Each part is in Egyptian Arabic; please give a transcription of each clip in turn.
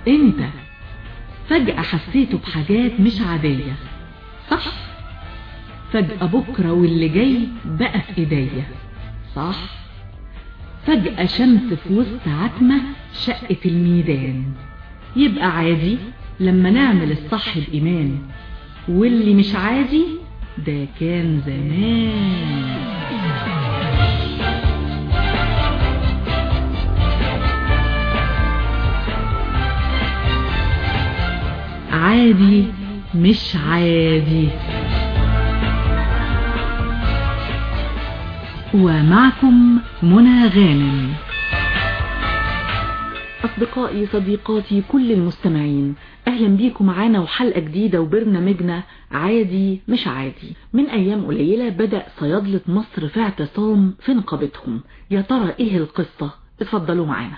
انت فجأة حسيته بحاجات مش عادية صح فجأة بكرة واللي جاي بقى في ايديا صح فجأة شمس في وسط عتمة شقت الميدان يبقى عادي لما نعمل الصح بإيمان واللي مش عادي ده كان زمان عادي مش عادي ومعكم منى غانم أصدقائي صديقاتي كل المستمعين أهلا بيكم معانا وحلقة جديدة وبرنامجنا عادي مش عادي من أيام قليلة بدأ صيادلة مصر في اعتصام في نقابتهم يا ترى إيه القصة اتفضلوا معانا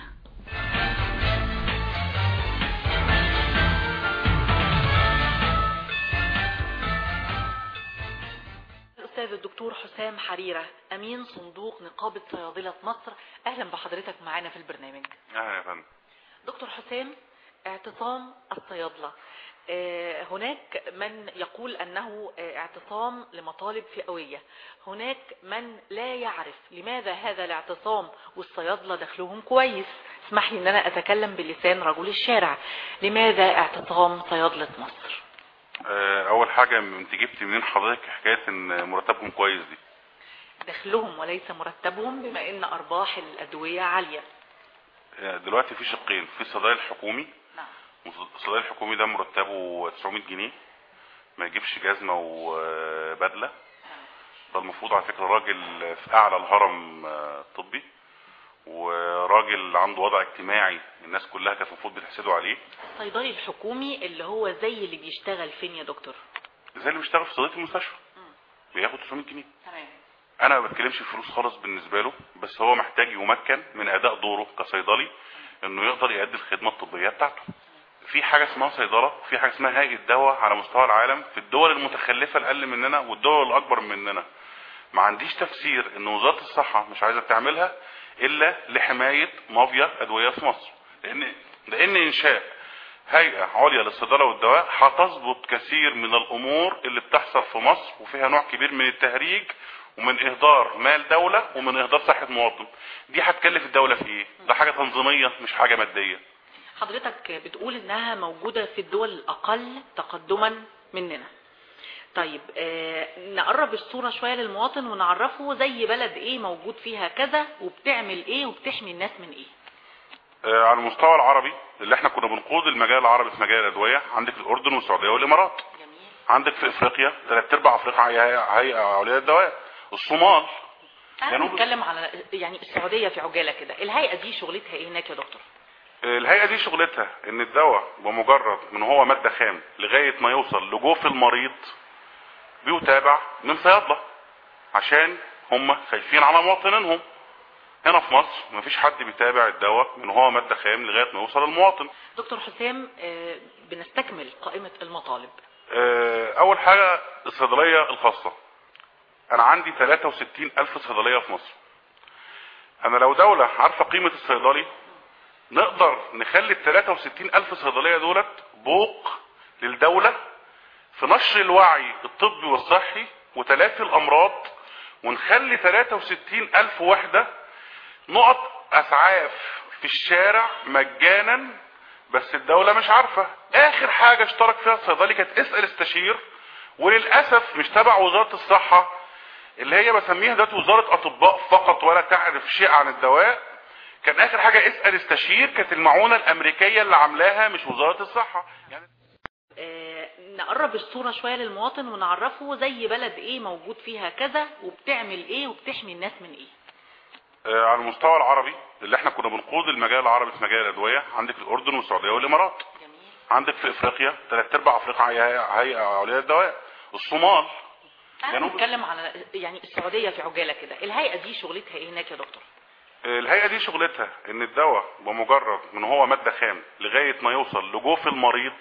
الأستاذ الدكتور حسام حريرة أمين صندوق نقابة صيادلة مصر أهلا بحضرتك معانا في البرنامج اهلا يا فندم دكتور حسام اعتصام الصيادلة آه، هناك من يقول أنه آه، اعتصام لمطالب فئوية هناك من لا يعرف لماذا هذا الاعتصام والصيادلة دخلهم كويس اسمح لي أن أنا أتكلم بلسان رجل الشارع لماذا اعتصام صيادلة مصر آه، اول حاجه انت جبتي منين حضرتك حكايه ان مرتبهم كويس دي دخلهم وليس مرتبهم بما أن أرباح الأدوية عالية آه، دلوقتي في شقين في الصيدلي الحكومي نعم الصيدلي الحكومي ده مرتبه 900 جنيه ما يجيبش جزمه وبدله ده المفروض على فكره راجل في اعلى الهرم آه، الطبي وراجل عنده وضع اجتماعي الناس كلها كانت المفروض بتحسده عليه الصيدلي الحكومي اللي هو زي اللي بيشتغل فين يا دكتور زي اللي بيشتغل في صيدليه المستشفى بياخد 900 جنيه تمام انا ما بتكلمش في فلوس خالص بالنسبه له بس هو محتاج يمكن من اداء دوره كصيدلي انه يقدر يؤدي الخدمه الطبيه بتاعته في حاجه اسمها صيدله في حاجه اسمها هيئه دواء على مستوى العالم في الدول المتخلفه الاقل مننا والدول الاكبر مننا ما عنديش تفسير ان وزاره الصحه مش عايزه تعملها الا لحمايه مافيا ادويه في مصر لان لان انشاء هيئه عليا للصيدله والدواء هتظبط كثير من الامور اللي بتحصل في مصر وفيها نوع كبير من التهريج ومن اهدار مال دولة ومن اهدار صحة مواطن دي هتكلف الدولة في ايه ده حاجة تنظيمية مش حاجة مادية حضرتك بتقول انها موجودة في الدول الاقل تقدما مننا طيب آه نقرب الصورة شوية للمواطن ونعرفه زي بلد ايه موجود فيها كذا وبتعمل ايه وبتحمي الناس من ايه آه على المستوى العربي اللي احنا كنا بنقود المجال العربي في مجال الادوية عندك الاردن والسعودية والامارات جميل عندك في افريقيا ثلاث ارباع افريقيا هيئة هيئة عليا للدواء الصومال تعالوا جنوب- نتكلم على يعني السعودية في عجالة كده الهيئة دي شغلتها ايه هناك يا دكتور الهيئة دي شغلتها ان الدواء بمجرد من هو مادة خام لغاية ما يوصل لجوف المريض بيتابع من صيادلة عشان هم خايفين على مواطنينهم هنا في مصر مفيش حد بيتابع الدواء من هو مادة خام لغاية ما يوصل للمواطن دكتور حسام آه بنستكمل قائمة المطالب آه، اول حاجة الصيدلية الخاصة انا عندي 63 الف صيدلية في مصر انا لو دولة عارفة قيمة الصيدلي نقدر نخلي ال 63 الف صيدلية دولت بوق للدولة في نشر الوعي الطبي والصحي وتلافي الامراض ونخلي 63 الف وحدة نقط اسعاف في الشارع مجانا بس الدولة مش عارفة اخر حاجة اشترك فيها الصيدلي كانت اسأل استشير وللأسف مش تبع وزارة الصحة اللي هي بسميها دلوقتي وزارة اطباء فقط ولا تعرف شيء عن الدواء كان اخر حاجة اسأل استشير كانت المعونة الامريكية اللي عاملاها مش وزارة الصحة يعني آه، نقرب الصورة شوية للمواطن ونعرفه زي بلد ايه موجود فيها كذا وبتعمل ايه وبتحمي الناس من ايه آه، على المستوى العربي اللي احنا كنا بنقود المجال العربي في مجال الادوية عندك الاردن والسعودية والامارات جميل عندك في افريقيا ثلاث ارباع افريقيا هيئة هيئة عليا للدواء الصومال تعالوا جنوب- نتكلم على يعني السعودية في عجالة كده الهيئة دي شغلتها ايه هناك يا دكتور الهيئة دي شغلتها ان الدواء بمجرد من هو مادة خام لغاية ما يوصل لجوف المريض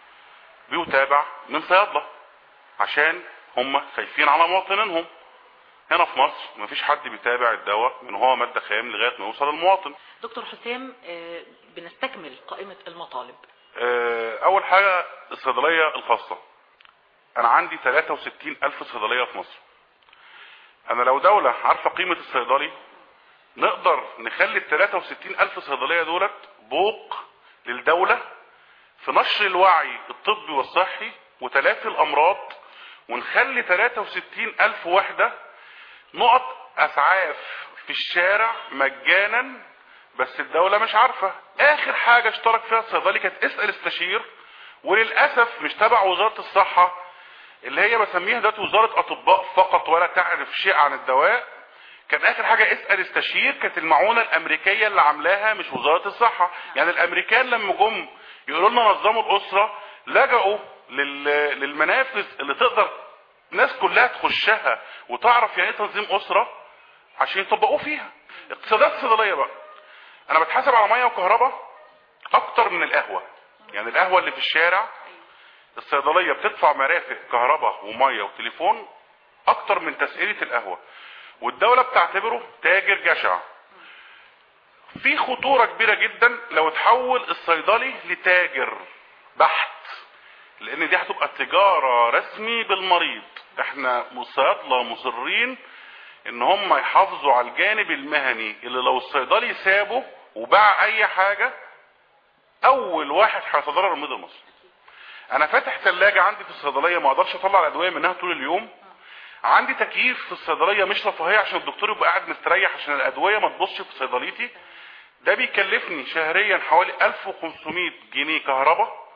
بيتابع من صيادلة عشان هم خايفين على مواطنينهم هنا في مصر مفيش حد بيتابع الدواء من هو مادة خام لغاية ما يوصل للمواطن دكتور حسام آه، بنستكمل قائمة المطالب آه، اول حاجة الصيدلية الخاصة انا عندي 63 الف صيدلية في مصر انا لو دولة عارفة قيمة الصيدلي نقدر نخلي ال 63 الف صيدلية دولت بوق للدولة في نشر الوعي الطبي والصحي وتلافي الامراض ونخلي 63 الف وحدة نقط اسعاف في الشارع مجانا بس الدولة مش عارفة اخر حاجة اشترك فيها الصيدلي كانت اسأل استشير وللأسف مش تبع وزارة الصحة اللي هي بسميها دلوقتي وزارة اطباء فقط ولا تعرف شيء عن الدواء كان اخر حاجة اسأل استشير كانت المعونة الامريكية اللي عاملاها مش وزارة الصحة يعني الامريكان لما جم يقولوا لنا نظموا الاسرة لجأوا لل... للمنافذ اللي تقدر الناس كلها تخشها وتعرف يعني ايه تنظيم اسرة عشان يطبقوه فيها اقتصادات الصيدلية بقى انا بتحاسب على ميه وكهرباء اكتر من القهوة يعني القهوة اللي في الشارع الصيدلية بتدفع مرافق كهرباء ومية وتليفون اكتر من تسعيرة القهوة والدولة بتعتبره تاجر جشع في خطورة كبيرة جدا لو تحول الصيدلي لتاجر بحت لان دي هتبقى تجارة رسمي بالمريض احنا الصيادلة مصرين ان هم يحافظوا على الجانب المهني اللي لو الصيدلي سابه وباع اي حاجة اول واحد هيتضرر المريض المصري انا فاتح ثلاجة عندي في الصيدلية ما اقدرش اطلع الادوية منها طول اليوم عندي تكييف في الصيدلية مش رفاهية عشان الدكتور يبقى قاعد مستريح عشان الادوية ما تبصش في صيدليتي ده بيكلفني شهريا حوالي 1500 جنيه كهرباء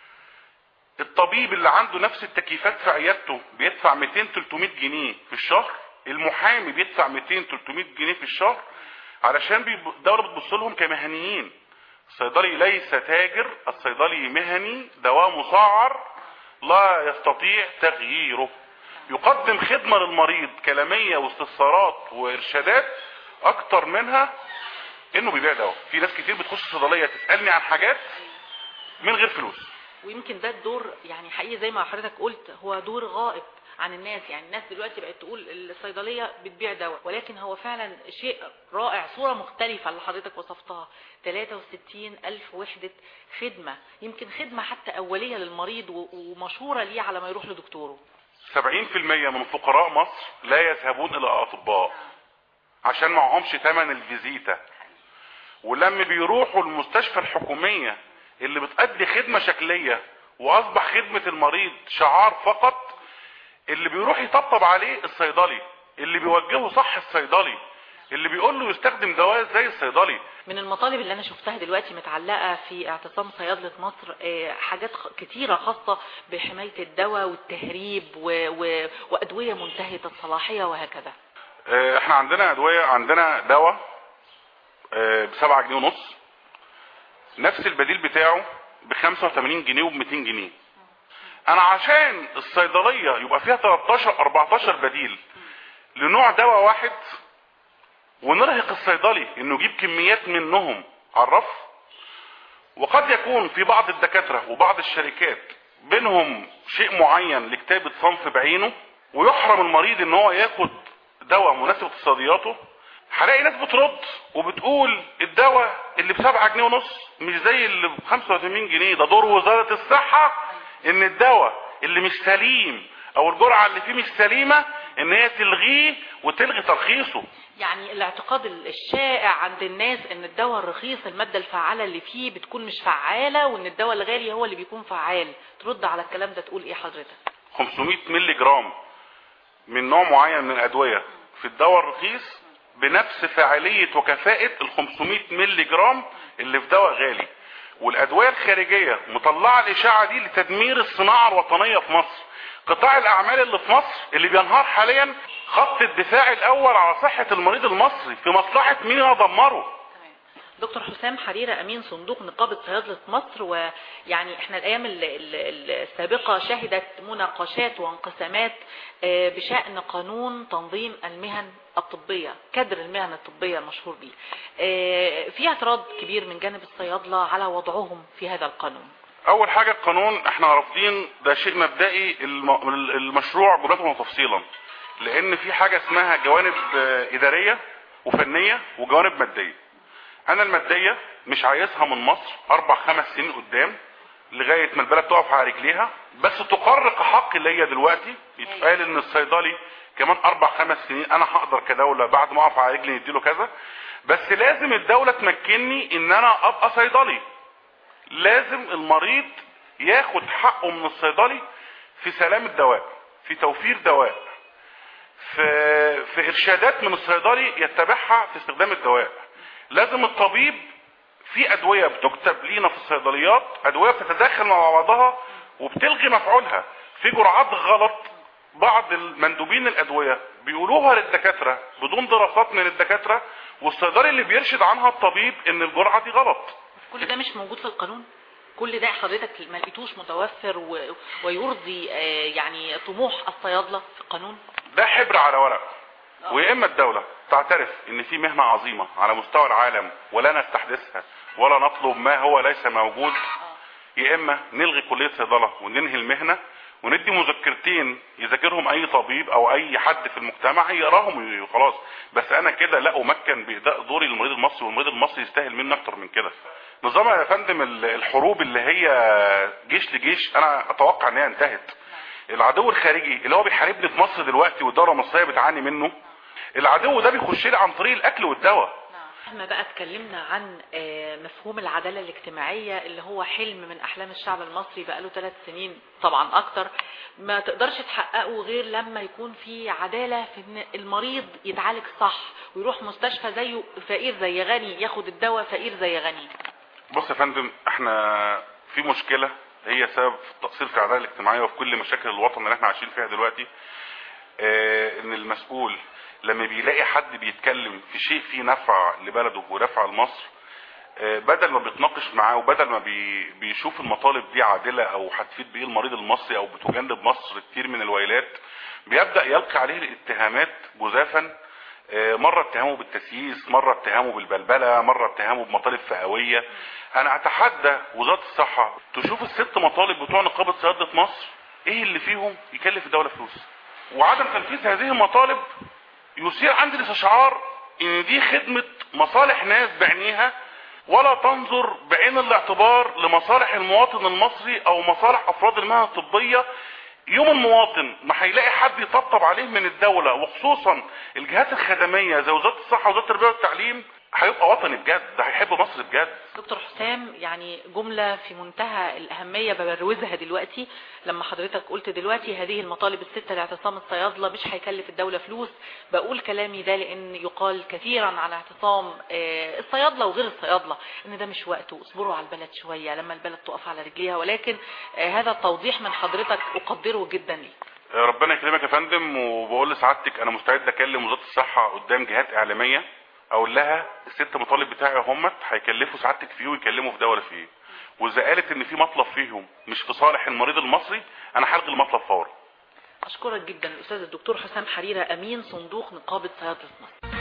الطبيب اللي عنده نفس التكييفات في عيادته بيدفع 200 300 جنيه في الشهر المحامي بيدفع 200 300 جنيه في الشهر علشان بيب- الدوله بتبص لهم كمهنيين الصيدلي ليس تاجر الصيدلي مهني دواء مسعر لا يستطيع تغييره يقدم خدمة للمريض كلامية واستفسارات وارشادات اكتر منها انه بيبيع دواء في ناس كتير بتخش الصيدلية تسألني عن حاجات من غير فلوس ويمكن ده الدور يعني حقيقي زي ما حضرتك قلت هو دور غائب عن الناس يعني الناس دلوقتي بقت تقول الصيدلية بتبيع دواء ولكن هو فعلا شيء رائع صورة مختلفة اللي حضرتك وصفتها 63 ألف وحدة خدمة يمكن خدمة حتى أولية للمريض و- ومشهورة ليه على ما يروح لدكتوره 70% من فقراء مصر لا يذهبون الى اطباء عشان معهمش تمن الفيزيتا ولما بيروحوا المستشفى الحكومية اللي بتأدي خدمة شكلية واصبح خدمة المريض شعار فقط اللي بيروح يطبطب عليه الصيدلي اللي بيوجهه صح الصيدلي اللي بيقول له يستخدم دواء زي الصيدلي من المطالب اللي انا شفتها دلوقتي متعلقة في اعتصام صيادلة مصر آه، حاجات خ- كتيرة خاصة بحماية الدواء والتهريب و... و... وأدوية منتهية الصلاحية وهكذا آه، احنا عندنا ادوية عندنا دواء آه، بسبعة جنيه ونص نفس البديل بتاعه بخمسة وثمانين جنيه وب 200 جنيه انا عشان الصيدلية يبقى فيها 13 14 بديل لنوع دواء واحد ونرهق الصيدلي انه يجيب كميات منهم على الرف وقد يكون في بعض الدكاترة وبعض الشركات بينهم شيء معين لكتابة صنف بعينه ويحرم المريض ان هو ياخد دواء مناسب اقتصادياته هلاقي ناس بترد وبتقول الدواء اللي بسبعة جنيه ونص مش زي اللي ب 85 جنيه ده دور وزارة الصحة ان الدواء اللي مش سليم او الجرعة اللي فيه مش سليمة ان هي تلغيه وتلغي ترخيصه يعني الاعتقاد الشائع عند الناس ان الدواء الرخيص المادة الفعالة اللي فيه بتكون مش فعالة وان الدواء الغالي هو اللي بيكون فعال ترد على الكلام ده تقول ايه حضرتك 500 مللي جرام من نوع معين من الادويه في الدواء الرخيص بنفس فاعليه وكفاءه ال 500 مللي جرام اللي في دواء غالي والادويه الخارجيه مطلعه الاشاعه دي لتدمير الصناعه الوطنيه في مصر قطاع الاعمال اللي في مصر اللي بينهار حاليا خط الدفاع الاول على صحه المريض المصري في مصلحه مين يدمره دكتور حسام حريرة أمين صندوق نقابة صيادلة مصر ويعني احنا الأيام ال- ال- السابقة شهدت مناقشات وانقسامات آه، بشأن قانون تنظيم المهن الطبية كدر المهن الطبية المشهور به آه، في اعتراض كبير من جانب الصيادلة على وضعهم في هذا القانون اول حاجة القانون احنا رافضين ده شيء مبدئي الم- المشروع جملة وتفصيلا لان في حاجة اسمها جوانب آه، ادارية وفنية وجوانب مادية انا المادية مش عايزها من مصر اربع خمس سنين قدام لغايه ما البلد تقف على رجليها بس تقر كحق ليا دلوقتي يتقال ان الصيدلي كمان اربع خمس سنين انا هقدر كدوله بعد ما اقف على رجلي نديله كذا بس لازم الدوله تمكنني ان انا ابقى صيدلي لازم المريض ياخد حقه من الصيدلي في سلام الدواء في توفير دواء في في ارشادات من الصيدلي يتبعها في استخدام الدواء لازم الطبيب في ادويه بتكتب لينا في الصيدليات ادويه بتتداخل مع بعضها وبتلغي مفعولها في جرعات غلط بعض المندوبين الادويه بيقولوها للدكاتره بدون دراسات من الدكاتره والصيدلي اللي بيرشد عنها الطبيب ان الجرعه دي غلط كل ده مش موجود في القانون كل ده حضرتك ما لقيتوش متوفر و... ويرضي آه، يعني طموح الصيادله في القانون ده حبر على ورق ويا اما الدولة تعترف ان في مهنة عظيمة على مستوى العالم ولا نستحدثها ولا نطلب ما هو ليس موجود يا اما نلغي كلية صيدلة وننهي المهنة وندي مذكرتين يذاكرهم اي طبيب او اي حد في المجتمع يقراهم وخلاص بس انا كده لا امكن باداء دوري للمريض المصري والمريض المصري يستاهل مني اكتر من كده نظام يا فندم ال- الحروب اللي هي جيش لجيش انا اتوقع ان هي انتهت العدو الخارجي اللي هو بيحاربني في مصر دلوقتي والدوله المصريه بتعاني منه العدو ده بيخش لي عن طريق الاكل والدواء احنا بقى اتكلمنا عن آه، مفهوم العدالة الاجتماعية اللي هو حلم من احلام الشعب المصري بقاله ثلاث سنين طبعا اكتر ما تقدرش تحققه غير لما يكون في عدالة في ان المريض يتعالج صح ويروح مستشفى زيه فقير زي غني ياخد الدواء فقير زي غني بص يا فندم احنا في مشكله هي سبب في التقصير في العداله الاجتماعيه وفي كل مشاكل الوطن اللي احنا عايشين فيها دلوقتي اه ان المسؤول لما بيلاقي حد بيتكلم في شيء فيه نفع لبلده ونفع لمصر اه بدل ما بيتناقش معاه وبدل ما بي بيشوف المطالب دي عادله او هتفيد بايه المريض المصري او بتجنب مصر كتير من الويلات بيبدا يلقي عليه الاتهامات جزافا آه، مرة اتهامه بالتسييس مرة اتهامه بالبلبلة مرة اتهامه بمطالب فئوية انا اتحدى وزارة الصحة تشوف الست مطالب بتوع نقابة صيادلة مصر ايه اللي فيهم يكلف الدولة فلوس وعدم تنفيذ هذه المطالب يثير عندي الاستشعار ان دي خدمة مصالح ناس بعينيها ولا تنظر بعين الاعتبار لمصالح المواطن المصري او مصالح افراد المهنة الطبية يوم المواطن ما هيلاقي حد يطبطب عليه من الدولة وخصوصا الجهات الخدمية زي وزارة الصحة ووزارة التربية والتعليم هيبقى وطني بجد ده هيحب مصر بجد دكتور حسام يعني جملة في منتهى الأهمية ببروزها دلوقتي لما حضرتك قلت دلوقتي هذه المطالب الستة لاعتصام الصيادلة مش هيكلف الدولة فلوس بقول كلامي ده لأن يقال كثيرا عن اعتصام آه، الصيادلة وغير الصيادلة إن ده مش وقته اصبروا على البلد شوية لما البلد تقف على رجليها ولكن آه، هذا التوضيح من حضرتك أقدره جدا ليك ربنا يكرمك يا فندم وبقول لسعادتك انا مستعد اكلم وزاره الصحه قدام جهات اعلاميه اقول لها الست مطالب بتاعي همت هيكلفوا سعادتك فيه ويكلموا في دوله فيه واذا قالت ان في مطلب فيهم مش في صالح المريض المصري انا هلغي المطلب فورا أشكرك جدا الأستاذ الدكتور حسام حريرة أمين صندوق نقابة صيادلة مصر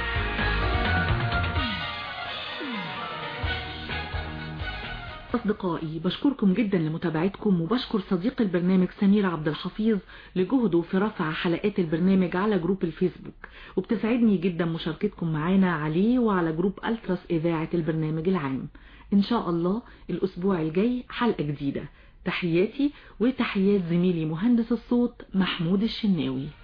أصدقائي بشكركم جدا لمتابعتكم وبشكر صديق البرنامج سمير عبد الحفيظ لجهده في رفع حلقات البرنامج على جروب الفيسبوك وبتسعدني جدا مشاركتكم معانا عليه وعلى جروب ألتراس إذاعة البرنامج العام إن شاء الله الأسبوع الجاي حلقة جديدة تحياتي وتحيات زميلي مهندس الصوت محمود الشناوي